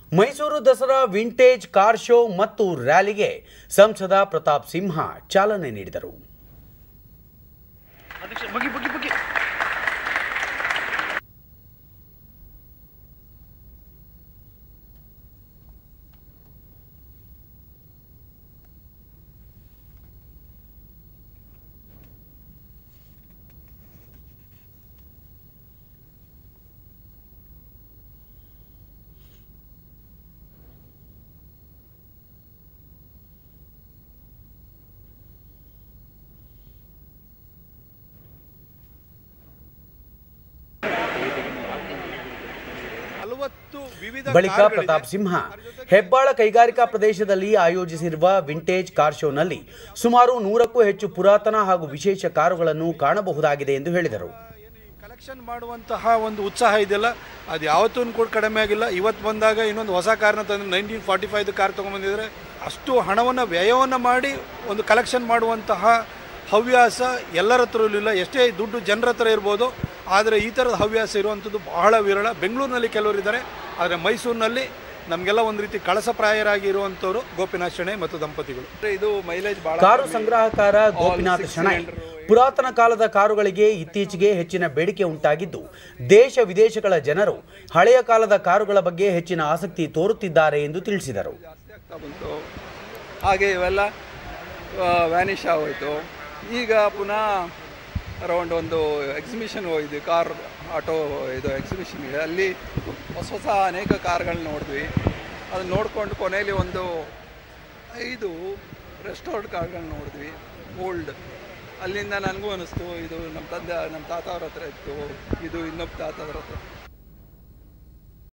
Mysuru Dasara vintage car show ಮತ್ತು ರ್ಯಾಲಿಗೆ ಸಂಸದ ಪ್ರತಾಪ್ ಸಿಂಹ ಚಾಲನೆ ನೀಡಿದರು ನಲವತ್ತು ವಿವಿಧ ಬಳಿಕ ಕಾರ್ಗಳಿದೆ. ಪ್ರತಾಪ್ ಸಿಂಹ ಹೆಬ್ಬಾಳ ಕೈಗಾರಿಕಾ ಪ್ರದೇಶದಲ್ಲಿ ಆಯೋಜಿಸಿರುವ ವಿಂಟೇಜ್ ಕಾರ್ ಶೋನಲ್ಲಿ ಸುಮಾರು ನೂರಕ್ಕೂ ಹೆಚ್ಚು ಪುರಾತನ ಹಾಗೂ ವಿಶೇಷ ಕಾರುಗಳನ್ನು ಕಾಣಬಹುದಾಗಿದೆ ಎಂದು ಹೇಳಿದರು ಕಲೆಕ್ಷನ್ ಮಾಡುವಂತಹ ಒಂದು ಉತ್ಸಾಹ ಇದೆಯಲ್ಲ ಅದು ಯಾವತ್ತೂ ಕೂಡ ಕಡಿಮೆ ಆಗಿಲ್ಲ ಇವತ್ತು ಬಂದಾಗ ಇನ್ನೊಂದು ಹೊಸ ಕಾರ್ನ ತಂದು ನೈನ್ಟೀನ್ ಫಾರ್ಟಿ ಫೈವ್ ಕಾರ್ ತೊಗೊಂಬಂದಿದ್ರೆ ಅಷ್ಟು ಹಣವನ್ನು ವ್ಯಯವನ್ನು ಮಾಡಿ ಒಂದು ಕಲೆಕ್ಷನ್ ಮಾಡುವಂತಹ ಹವ್ಯಾಸ ಎಲ್ಲರ ಹತ್ರಲ್ಲೂ ಇಲ್ಲ ಎಷ್ಟೇ ದುಡ್ಡು ಜನರ ಹತ್ರ ಇರ್ಬೋದು ಆದರೆ ಈ ಥರದ ಹವ್ಯಾಸ ಇರುವಂಥದ್ದು ಬಹಳ ವಿರಳ ಬೆಂಗಳೂರಿನಲ್ಲಿ ಕೆಲವರಿದ್ದಾರೆ ಆದರೆ ಮೈಸೂರಿನಲ್ಲಿ ನಮಗೆಲ್ಲ ಒಂದು ರೀತಿ ಕಳಸಪ್ರಾಯರಾಗಿ ಇರುವಂಥವ್ರು ಗೋಪಿನಾಥ್ ಶೆಣೆ ಮತ್ತು ದಂಪತಿಗಳು ಇದು ಮೈಲೇಜ್ ಬಹಳ ಕಾರು ಸಂಗ್ರಾಹಕಾರ ಗೋಪಿನಾಥ್ ಶಣೈ ಪುರಾತನ ಕಾಲದ ಕಾರುಗಳಿಗೆ ಇತ್ತೀಚೆಗೆ ಹೆಚ್ಚಿನ ಬೇಡಿಕೆ ಉಂಟಾಗಿದ್ದು ದೇಶ ವಿದೇಶಗಳ ಜನರು ಹಳೆಯ ಕಾಲದ ಕಾರುಗಳ ಬಗ್ಗೆ ಹೆಚ್ಚಿನ ಆಸಕ್ತಿ ತೋರುತ್ತಿದ್ದಾರೆ ಎಂದು ತಿಳಿಸಿದರು ಜಾಸ್ತಿ ಆಗ್ತಾ ಬಂತು ಹಾಗೆ ಇವೆಲ್ಲ ವ್ಯಾನಿಷ್ ಆಗೋಯ್ತು ಈಗ ಪುನಃ ಅರೌಂಡ್ ಒಂದು ಎಕ್ಸಿಬಿಷನ್ ಹೋಗಿದ್ವಿ ಕಾರ್ ಆಟೋ ಇದು ಎಕ್ಸಿಬಿಷನ್ ಇದೆ ಅಲ್ಲಿ ಹೊಸ ಹೊಸ ಅನೇಕ ಕಾರ್ಗಳನ್ನ ನೋಡಿದ್ವಿ ಅದನ್ನ ನೋಡ್ಕೊಂಡು ಕೊನೆಯಲ್ಲಿ ಒಂದು ಐದು ರೆಸ್ಟೋರೆಂಟ್ ಕಾರ್ಗಳನ್ನ ನೋಡಿದ್ವಿ ಓಲ್ಡ್ ಅಲ್ಲಿಂದ ನನಗೂ ಅನ್ನಿಸ್ತು ಇದು ನಮ್ಮ ತಂದೆ ನಮ್ಮ ತಾತ ಅವ್ರ ಹತ್ರ ಇತ್ತು ಇದು ಇನ್ನೊಬ್ಬ ತಾತ ಅವ್ರ ಹತ್ರ